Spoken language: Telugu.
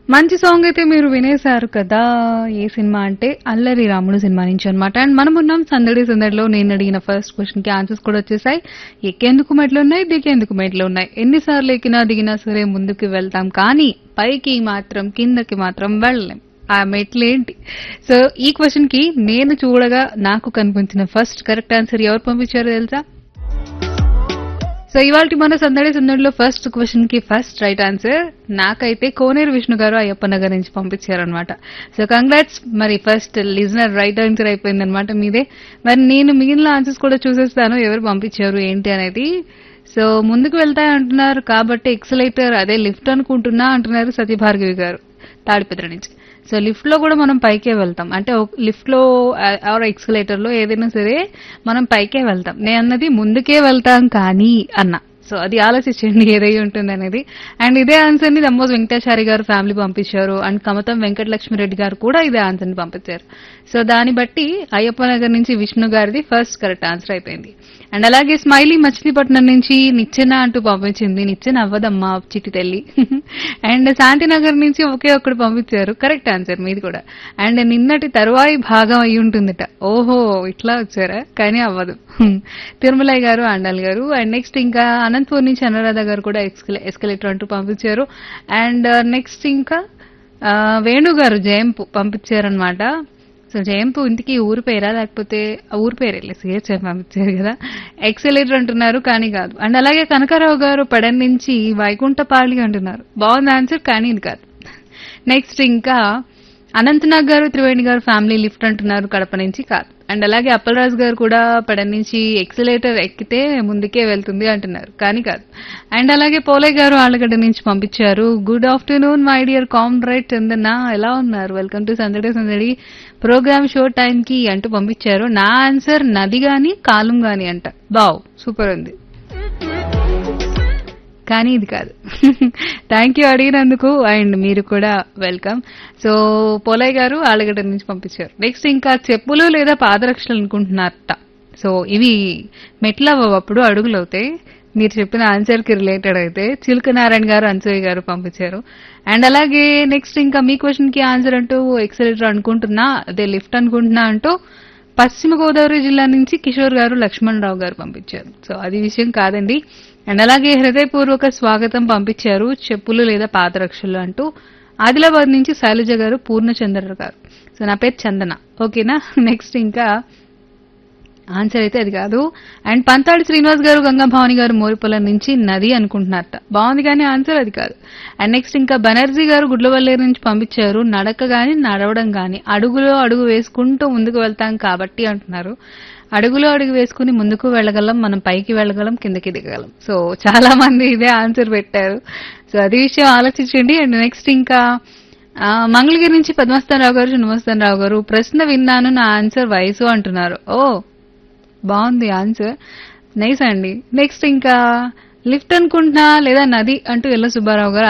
మంచి సాంగ్ అయితే మీరు వినేశారు కదా ఏ సినిమా అంటే అల్లరి రాముడు సినిమా నుంచి అనమాట అండ్ మనం ఉన్నాం సందడి సందడిలో నేను అడిగిన ఫస్ట్ క్వశ్చన్ కి ఆన్సర్స్ కూడా వచ్చేసాయి ఎక్కేందుకు మెట్లు ఉన్నాయి దిగేందుకు మెట్లు ఉన్నాయి ఎన్నిసార్లు ఎక్కినా దిగినా సరే ముందుకు వెళ్తాం కానీ పైకి మాత్రం కిందకి మాత్రం వెళ్ళలేం ఆ మెట్లు ఏంటి సో ఈ క్వశ్చన్ కి నేను చూడగా నాకు కనిపించిన ఫస్ట్ కరెక్ట్ ఆన్సర్ ఎవరు పంపించారో తెలుసా సో ఇవాళ మన సందడి సందడిలో ఫస్ట్ క్వశ్చన్ కి ఫస్ట్ రైట్ ఆన్సర్ నాకైతే కోనేరు విష్ణు గారు అయ్యప్ప నగర్ నుంచి పంపించారనమాట సో కంగ్రాట్స్ మరి ఫస్ట్ లిజనర్ రైట్ ఆన్సర్ అయిపోయింది అనమాట మీదే మరి నేను మిగిలిన ఆన్సర్స్ కూడా చూసేస్తాను ఎవరు పంపించారు ఏంటి అనేది సో ముందుకు వెళ్తాయి అంటున్నారు కాబట్టి ఎక్సలేటర్ అదే లిఫ్ట్ అనుకుంటున్నా అంటున్నారు సతీభార్గవి గారు తాడిపత్రి నుంచి సో లిఫ్ట్ లో కూడా మనం పైకే వెళ్తాం అంటే లిఫ్ట్ లో ఆర్ ఎక్స్కలేటర్ లో ఏదైనా సరే మనం పైకే వెళ్తాం నేను అన్నది ముందుకే వెళ్తాం కానీ అన్న సో అది ఆలోచించండి ఏదై ఉంటుంది అనేది అండ్ ఇదే ఆన్సర్ ని దమ్మోజ్ వెంకటాచారి గారు ఫ్యామిలీ పంపించారు అండ్ కమతం వెంకటలక్ష్మి రెడ్డి గారు కూడా ఇదే ఆన్సర్ ని పంపించారు సో దాన్ని బట్టి అయ్యప్ప నగర్ నుంచి విష్ణు గారిది ఫస్ట్ కరెక్ట్ ఆన్సర్ అయిపోయింది అండ్ అలాగే స్మైలీ మచిలీపట్నం నుంచి నిచ్చెన అంటూ పంపించింది నిచ్చెన అవ్వదమ్మా చిట్టి తల్లి అండ్ శాంతినగర్ నుంచి ఒకే ఒక్కడు పంపించారు కరెక్ట్ ఆన్సర్ మీది కూడా అండ్ నిన్నటి తరువాయి భాగం అయి ఉంటుందట ఓహో ఇట్లా వచ్చారా కానీ అవ్వదు తిరుమలయ్య గారు అండల్ గారు అండ్ నెక్స్ట్ ఇంకా అనంతపూర్ నుంచి అనురాధ గారు కూడా ఎస్కలేటర్ అంటూ పంపించారు అండ్ నెక్స్ట్ ఇంకా ఆ, వేణు గారు జయంపు పంపించారనమాట సో జయంపు ఇంటికి ఊరు పేరా లేకపోతే ఆ ఊరు పేరే సిహెచ్ఎం పంపించారు కదా ఎక్సలేటర్ అంటున్నారు కానీ కాదు అండ్ అలాగే కనకారావు గారు పడన్ నుంచి వైకుంఠపాళి అంటున్నారు బాగుంది ఆన్సర్ కానీ ఇది కాదు నెక్స్ట్ ఇంకా అనంతనాగ్ గారు త్రివేణి గారు ఫ్యామిలీ లిఫ్ట్ అంటున్నారు కడప నుంచి కాదు అండ్ అలాగే అప్పలరాజు గారు కూడా పడన్ నుంచి ఎక్సలేటర్ ఎక్కితే ముందుకే వెళ్తుంది అంటున్నారు కానీ కాదు అండ్ అలాగే పోలయ్య గారు ఆళ్ళగడ్డ నుంచి పంపించారు good afternoon my dear comrade Chandana ఎలా ఉన్నారు వెల్కమ్ టు సందడి సందడి ప్రోగ్రామ్ షో టైం కి అంటూ పంపించారు నా ఆన్సర్ నది గాని కాలం గాని అంట బావ్ సూపర్ ఉంది కానీ ఇది కాదు థ్యాంక్ యూ అడిగినందుకు అండ్ మీరు కూడా వెల్కమ్ సో పోలయ్య గారు ఆలగడ్డ నుంచి పంపించారు నెక్స్ట్ ఇంకా చెప్పులు లేదా పాదరక్షలు అనుకుంటున్నారట సో ఇవి మెట్లు అవ్వప్పుడు అడుగులు అవుతాయి మీరు చెప్పిన ఆన్సర్ కి రిలేటెడ్ అయితే చిలుక నారాయణ గారు అన్సూయ గారు పంపించారు అండ్ అలాగే నెక్స్ట్ ఇంకా మీ క్వశ్చన్ కి ఆన్సర్ అంటూ ఎక్సలేటర్ అనుకుంటున్నా అదే లిఫ్ట్ అనుకుంటున్నా అంటూ పశ్చిమ గోదావరి జిల్లా నుంచి కిషోర్ గారు లక్ష్మణ్ రావు గారు పంపించారు సో అది విషయం కాదండి అండ్ అలాగే హృదయపూర్వక స్వాగతం పంపించారు చెప్పులు లేదా పాదరక్షలు అంటూ ఆదిలాబాద్ నుంచి శైలజ గారు పూర్ణచంద్ర గారు సో నా పేరు చందన ఓకేనా నెక్స్ట్ ఇంకా ఆన్సర్ అయితే అది కాదు అండ్ పంతాడి శ్రీనివాస్ గారు గంగా భవాని గారు మోరిపొలం నుంచి నది అనుకుంటున్నారట బాగుంది కానీ ఆన్సర్ అది కాదు అండ్ నెక్స్ట్ ఇంకా బనర్జీ గారు గుడ్లవల్లేరు నుంచి పంపించారు నడక గాని నడవడం గాని అడుగులో అడుగు వేసుకుంటూ ముందుకు వెళ్తాం కాబట్టి అంటున్నారు అడుగులో అడుగు వేసుకుని ముందుకు వెళ్ళగలం మనం పైకి వెళ్ళగలం కిందకి దిగగలం సో చాలా మంది ఇదే ఆన్సర్ పెట్టారు సో అది విషయం ఆలోచించండి అండ్ నెక్స్ట్ ఇంకా ఆ, మంగళగిరి నుంచి పద్మస్థాన్ రావు గారు శునమస్తాన్ రావు గారు ప్రశ్న విన్నాను నా ఆన్సర్ వయసు అంటున్నారు ఓ బాగుంది ఆన్సర్ నైస్ అండి నెక్స్ట్ ఇంకా లిఫ్ట్ అనుకుంటున్నా లేదా నది అంటూ ఎల్ల సుబ్బారావు గారు